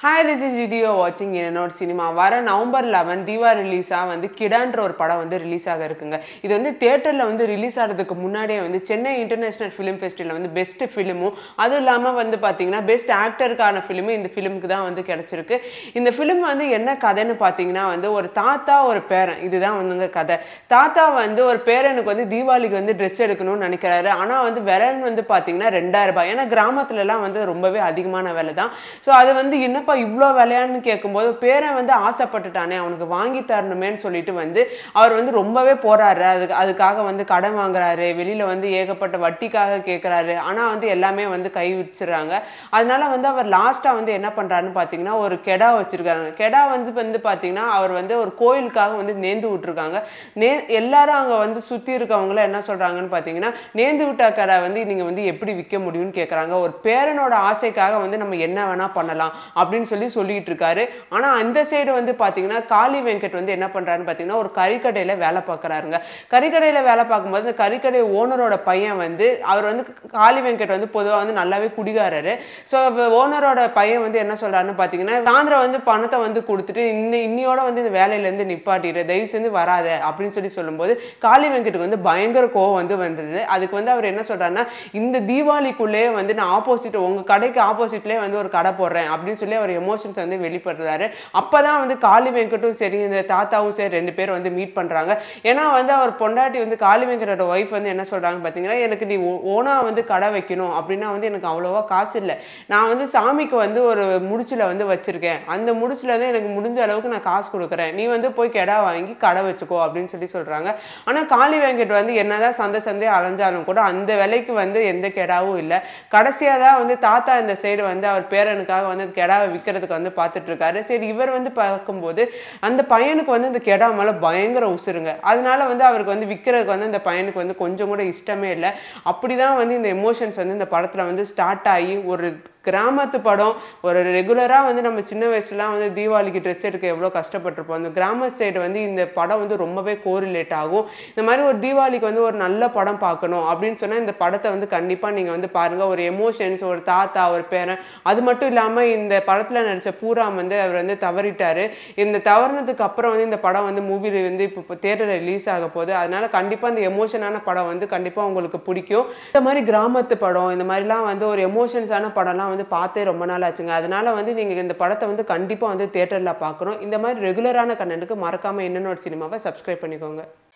hi this is video வாட்சிங் என்னோட cinema வர நவம்பர் லெவன் தீவா ரிலீஸாக வந்து கிடான்ற ஒரு படம் வந்து ரிலீஸ் ஆக இருக்குங்க இது வந்து தேட்டரில் வந்து ரிலீஸ் ஆகிறதுக்கு முன்னாடியே வந்து சென்னை இன்டர்நேஷ்னல் ஃபிலிம் ஃபெஸ்டிவலில் வந்து பெஸ்ட் ஃபிலிமும் அதுவும் இல்லாமல் வந்து பார்த்தீங்கன்னா பெஸ்ட் ஆக்டருக்கான ஃபிலிமும் இந்த ஃபிலிமுக்கு தான் வந்து கிடச்சிருக்கு இந்த ஃபிலிம் வந்து என்ன கதைன்னு பார்த்தீங்கன்னா வந்து ஒரு தாத்தா ஒரு பேரன் இதுதான் வந்துங்க கதை தாத்தா வந்து ஒரு பேரனுக்கு வந்து தீபாவளிக்கு வந்து ட்ரெஸ் எடுக்கணும்னு நினைக்கிறாரு ஆனால் வந்து விலைன்னு வந்து பார்த்தீங்கன்னா ரெண்டாயிரம் ரூபாய் ஏன்னா கிராமத்துலலாம் வந்து ரொம்பவே அதிகமான விலை தான் ஸோ அது வந்து என்னப்பா இவ்வளோ விலையான்னு கேட்கும்போது பேரன் வந்து ஆசைப்பட்டுட்டானே அவனுக்கு வாங்கி தரணுமேன்னு சொல்லிட்டு வந்து அவர் வந்து ரொம்பவே போறாரு அதுக்கு அதுக்காக வந்து கடன் வாங்குறாரு வெளியில வந்து ஏகப்பட்ட வட்டிக்காக கேட்குறாரு ஆனால் வந்து எல்லாமே வந்து கை வச்சிடுறாங்க அதனால வந்து அவர் லாஸ்ட்டாக வந்து என்ன பண்ணுறாருன்னு பார்த்தீங்கன்னா ஒரு கெடா வச்சிருக்காங்க கெடா வந்து வந்து பார்த்தீங்கன்னா அவர் வந்து ஒரு கோயிலுக்காக வந்து நேந்து விட்டுருக்காங்க நே எல்லாரும் அங்கே வந்து சுற்றி இருக்கவங்கள என்ன சொல்கிறாங்கன்னு பார்த்தீங்கன்னா நேந்து விட்ட கடை வந்து நீங்கள் வந்து எப்படி விற்க முடியும்னு கேட்குறாங்க ஒரு பேரனோட ஆசைக்காக வந்து நம்ம என்ன வேணால் பண்ணலாம் அப்படின்னு சொல்லி சொல்லிட்டு இருக்காரு ஆனால் அந்த சைடு வந்து பார்த்தீங்கன்னா காளி வெங்கட் வந்து என்ன பண்ணுறாருன்னு பார்த்தீங்கன்னா ஒரு கறிக்கடையில் வேலை பார்க்குறாருங்க கறிக்கடையில் வேலை பார்க்கும்போது இந்த கறிக்கடை ஓனரோட பையன் வந்து அவர் வந்து காளி வெங்கட் வந்து பொதுவாக வந்து நல்லாவே குடிகாரரு ஸோ ஓனரோட பையன் வந்து என்ன சொல்கிறாருன்னு பார்த்தீங்கன்னா சாயந்தரம் வந்து பணத்தை வந்து கொடுத்துட்டு இந்த இன்னியோட வந்து இந்த வேலையிலேருந்து நிப்பாட்டிடு தயவு செஞ்சு வராத அப்படின்னு சொல்லி சொல்லும்போது காளி வெங்கட்டுக்கு வந்து பயங்கர கோவம் வந்து வந்தது அதுக்கு வந்து அவர் என்ன சொல்கிறாருன்னா இந்த தீபாவளிக்குள்ளேயே வந்து நான் ஆப்போசிட் உங்கள் கடைக்கு ஆப்போசிட்லேயே வந்து ஒரு கடை போடுறேன் அப்படின்னு சொல்லி அவர் எமோஷன்ஸ் வந்து வெளிப்படுறாரு அப்போ தான் வந்து காளி வெங்கட்டும் சரி இந்த தாத்தாவும் சரி ரெண்டு பேரும் வந்து மீட் பண்ணுறாங்க ஏன்னா வந்து அவர் பொண்டாட்டி வந்து காளி வெங்கட்டோட ஒய்ஃப் வந்து என்ன சொல்கிறாங்க பார்த்தீங்கன்னா எனக்கு நீ ஓனா வந்து கடை வைக்கணும் அப்படின்னா வந்து எனக்கு அவ்வளோவா காசு இல்லை நான் வந்து சாமிக்கு வந்து ஒரு முடிச்சில் வந்து வச்சுருக்கேன் அந்த முடிச்சில் தான் எனக்கு முடிஞ்ச அளவுக்கு நான் காசு கொடுக்குறேன் நீ வந்து போய் கெடா வாங்கி கடை வச்சுக்கோ அப்படின்னு சொல்லி சொல்கிறாங்க ஆனால் காளி வெங்கட் வந்து என்னதான் சந்தை சந்தை அலைஞ்சாலும் கூட அந்த விலைக்கு வந்து எந்த கெடாவும் இல்லை கடைசியாக தான் வந்து தாத்தா இந்த சைடு வந்து அவர் பேரனுக்காக வந்து கெடாவை விற்கிறதுக்கு வந்து பார்த்துட்டு இருக்காரு சரி இவர் வந்து பார்க்கும்போது அந்த பையனுக்கு வந்து இந்த கெடா மேலே பயங்கர உசுருங்க அதனால வந்து அவருக்கு வந்து விற்கிறதுக்கு வந்து அந்த பையனுக்கு வந்து கொஞ்சம் கூட இஷ்டமே இல்லை அப்படி தான் வந்து இந்த எமோஷன்ஸ் வந்து இந்த படத்தில் வந்து ஸ்டார்ட் ஆகி ஒரு கிராமத்து படம் ஒரு ரெகுலராக வந்து நம்ம சின்ன வயசுலாம் வந்து தீபாவளிக்கு ட்ரெஸ் எடுக்க எவ்வளோ கஷ்டப்பட்டிருப்போம் அந்த கிராம சைடு வந்து இந்த படம் வந்து ரொம்பவே கோரிலேட் ஆகும் இந்த மாதிரி ஒரு தீபாவளிக்கு வந்து ஒரு நல்ல படம் பார்க்கணும் அப்படின்னு சொன்னால் இந்த படத்தை வந்து கண்டிப்பாக நீங்கள் வந்து பாருங்கள் ஒரு எமோஷன்ஸ் ஒரு தாத்தா ஒரு பேரன் அது மட்டும் இல்லாமல் இந்த படத்தில் நடித்த பூராம் வந்து அவர் வந்து தவறிட்டார் இந்த தவறினதுக்கு அப்புறம் வந்து இந்த படம் வந்து மூவி வந்து இப்போ தேட்டரில் ரிலீஸ் ஆக போகுது அதனால கண்டிப்பாக இந்த எமோஷனான படம் வந்து கண்டிப்பாக உங்களுக்கு பிடிக்கும் இந்த மாதிரி கிராமத்து படம் இந்த மாதிரிலாம் வந்து ஒரு எமோஷன்ஸான படம்லாம் வந்து பார்த்தே ரொம்ப நாள் ஆச்சுங்க அதனால வந்து நீங்கள் இந்த படத்தை வந்து கண்டிப்பாக வந்து தேட்டரில் பார்க்கணும் இந்த மாதிரி ரெகுலரான கண்டென்ட்டுக்கு மறக்காமல் என்னென்ன சினிமாவை சப்ஸ்கிரைப் பண்ணிக்கோங்க